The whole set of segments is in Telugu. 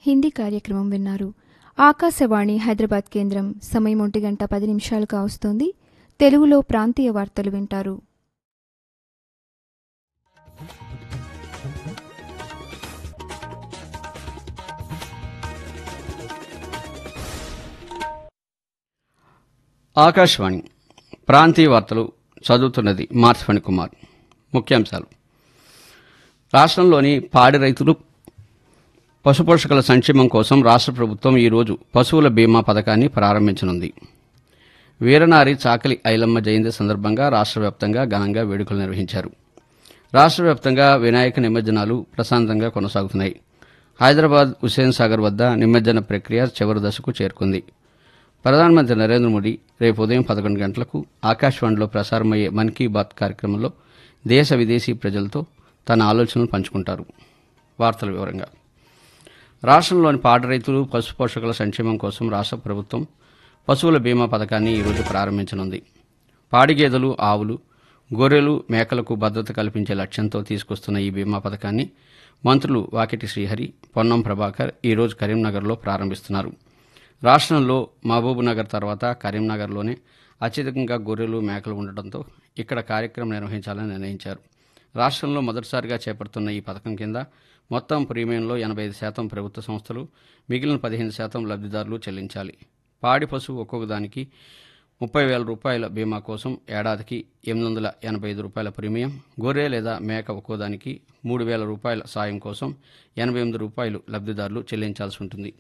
హిందీ కార్యక్రమం విన్నారు ఆకాశవాణి హైదరాబాద్ కేంద్రం సమయం ఒంటి గంట పది నిమిషాలు కావస్తోంది తెలుగులో ప్రాంతీయ వార్తలు వింటారు ఆకాశవాణి ప్రాంతీయ వార్తలు చదువుతున్నది మార్చఫణి కుమార్ ముఖ్యాంశాలు రాష్ట్రంలోని పాడి రైతులు పశుపోషకుల సంక్షేమం కోసం రాష్ట్ర ప్రభుత్వం ఈరోజు పశువుల బీమా పథకాన్ని ప్రారంభించనుంది వీరనారి చాకలి ఐలమ్మ జయంతి సందర్భంగా రాష్ట్ర వ్యాప్తంగా ఘనంగా వేడుకలు నిర్వహించారు రాష్ట్ర వ్యాప్తంగా వినాయక నిమజ్జనాలు ప్రశాంతంగా కొనసాగుతున్నాయి హైదరాబాద్ హుస్సేన్ సాగర్ వద్ద నిమజ్జన ప్రక్రియ చివరి దశకు చేరుకుంది ప్రధానమంత్రి నరేంద్ర మోడీ రేపు ఉదయం పదకొండు గంటలకు ఆకాశవాణిలో ప్రసారమయ్యే మన్ కీ బాత్ కార్యక్రమంలో దేశ విదేశీ ప్రజలతో తన ఆలోచనలు పంచుకుంటారు వార్తల వివరంగా రాష్ట్రంలోని పాడి రైతులు పశు పోషకుల సంక్షేమం కోసం రాష్ట్ర ప్రభుత్వం పశువుల బీమా పథకాన్ని ఈరోజు ప్రారంభించనుంది పాడి గేదెలు ఆవులు గొర్రెలు మేకలకు భద్రత కల్పించే లక్ష్యంతో తీసుకొస్తున్న ఈ బీమా పథకాన్ని మంత్రులు వాకిటి శ్రీహరి పొన్నం ప్రభాకర్ ఈరోజు కరీంనగర్లో ప్రారంభిస్తున్నారు రాష్ట్రంలో మహబూబ్నగర్ తర్వాత కరీంనగర్లోనే అత్యధికంగా గొర్రెలు మేకలు ఉండటంతో ఇక్కడ కార్యక్రమం నిర్వహించాలని నిర్ణయించారు రాష్ట్రంలో మొదటిసారిగా చేపడుతున్న ఈ పథకం కింద మొత్తం ప్రీమియంలో ఎనభై ఐదు శాతం ప్రభుత్వ సంస్థలు మిగిలిన పదిహేను శాతం లబ్ధిదారులు చెల్లించాలి పాడి పశువు ఒక్కొక్క దానికి ముప్పై వేల రూపాయల బీమా కోసం ఏడాదికి ఎనిమిది వందల ఎనభై ఐదు రూపాయల ప్రీమియం గొర్రె లేదా మేక ఒక్కోదానికి మూడు వేల రూపాయల సాయం కోసం ఎనభై ఎనిమిది రూపాయలు లబ్ధిదారులు చెల్లించాల్సి ఉంటుంది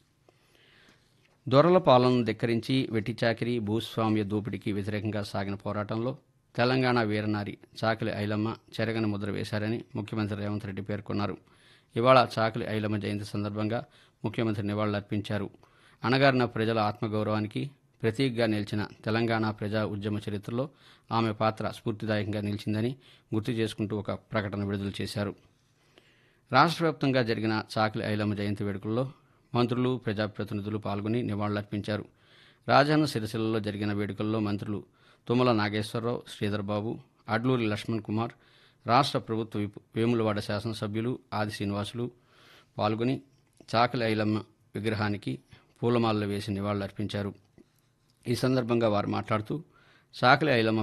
దొరల పాలనను ధిక్కరించి వెట్టి చాకిరి భూస్వామ్య దోపిడీకి వ్యతిరేకంగా సాగిన పోరాటంలో తెలంగాణ వీరనారి చాకలి ఐలమ్మ చెరగని ముద్ర వేశారని ముఖ్యమంత్రి రేవంత్ రెడ్డి పేర్కొన్నారు ఇవాళ చాకలి ఐలమ్మ జయంతి సందర్భంగా ముఖ్యమంత్రి నివాళులర్పించారు అణగారిన ప్రజల ఆత్మగౌరవానికి ప్రతీకగా నిలిచిన తెలంగాణ ప్రజా ఉద్యమ చరిత్రలో ఆమె పాత్ర స్ఫూర్తిదాయకంగా నిలిచిందని గుర్తు చేసుకుంటూ ఒక ప్రకటన విడుదల చేశారు రాష్ట్ర వ్యాప్తంగా జరిగిన చాకలి ఐలమ్మ జయంతి వేడుకల్లో మంత్రులు ప్రజాప్రతినిధులు పాల్గొని నివాళులర్పించారు రాజన్న సిరిసిల్లలో జరిగిన వేడుకల్లో మంత్రులు తుమ్మల నాగేశ్వరరావు శ్రీధర్ బాబు అడ్లూరి లక్ష్మణ్ కుమార్ రాష్ట్ర ప్రభుత్వ విప్ వేములవాడ శాసనసభ్యులు ఆది శ్రీనివాసులు పాల్గొని చాకలి ఐలమ్మ విగ్రహానికి పూలమాలలు వేసి నివాళులర్పించారు ఈ సందర్భంగా వారు మాట్లాడుతూ చాకలి ఐలమ్మ